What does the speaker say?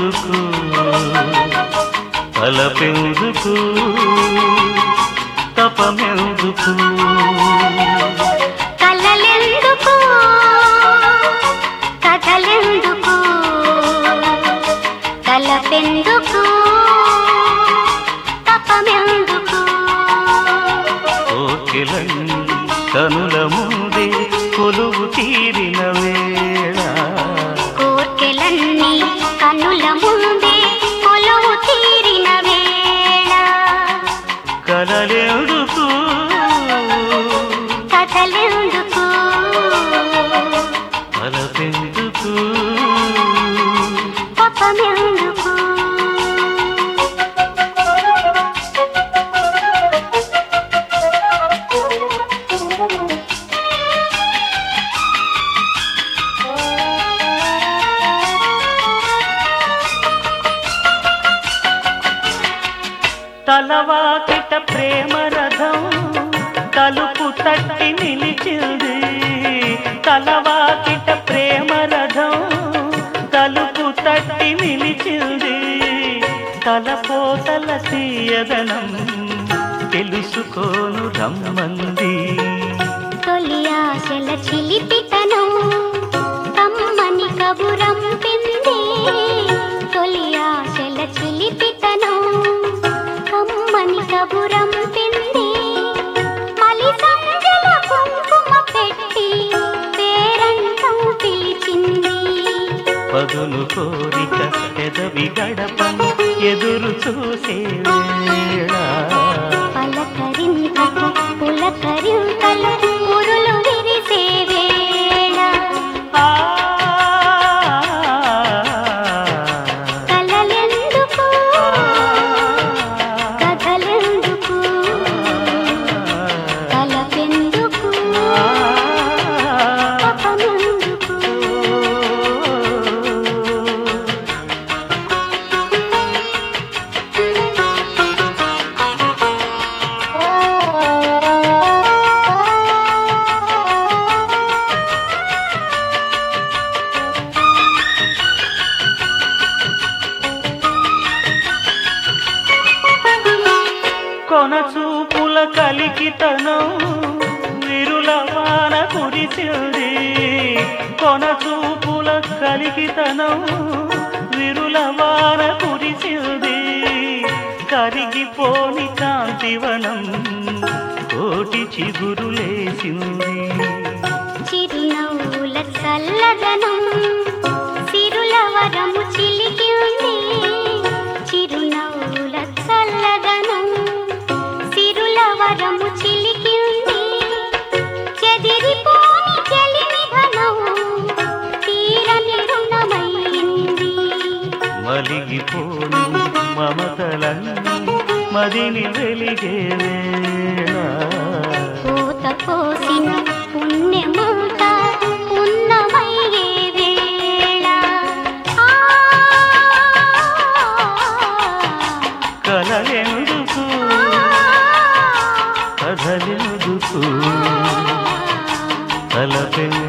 కలలెందుకు తలపెందుకు తపమెందుకు కలలెందుకు కథలెందుకు తలపెందుకు తపమెందుకు కోకిలన్నీ కనుల ముందే కొలువు తీరిన వేళ కోర్కెలన్నీ కన్నుల ముందే కొలువు తీరిన వేళ కలలెందుకు కథలెందుకు తలపెందుకు తపమెందుకు తలవాకిట ప్రేమ రథం తలుపు తట్టి నిలిచింది తలవాకిట ప్రేమ రథం తలుపు తట్టి నిలిచింది తలపోతల తీయదనం తెలుసుకోను రమ్మంది తొలి ఆశల చిలిపితనం కమ్మని కబురంపింది తొలి ఆశల చిలిపితనం కమ్మని కబురంపింది మలి సంజల కుంకుమ పెట్టి పేరంటం పిలిచింది పదును కోరిక ఎదవి గడపం ఎదురు చూసే వేళ పలకరింతకు పులకరింతలు పురులు విరిసే వేళ ఆ కలలెందుకు కథలెందుకు తలపెందుకు తపమెందుకు కొన చూపుల కలికితనం విరుల వాన కురిసింది కొన చూపుల కలికితనం విరుల వాన కురిసింది కరిగిపోని కాంతివనం కోటి చిగురులేసింది చిరునవ్వుల చల్లదనం సిరుల వరము చిలికి ఉంది చిరునవ్వుల చల్లదనం సిరుల వరము చిలికి ఉంది చెదిరిపోని చెలిమిధనం తీరని రుణమైంది మలిగిపోని మమతలన్నీ మదిని వెలిగే వేళ పూత కోసిన పుణ్యమంతా పున్నమయ్యే వేళ ఆ కలలెందుకు కథలెందుకు తలపెందుకు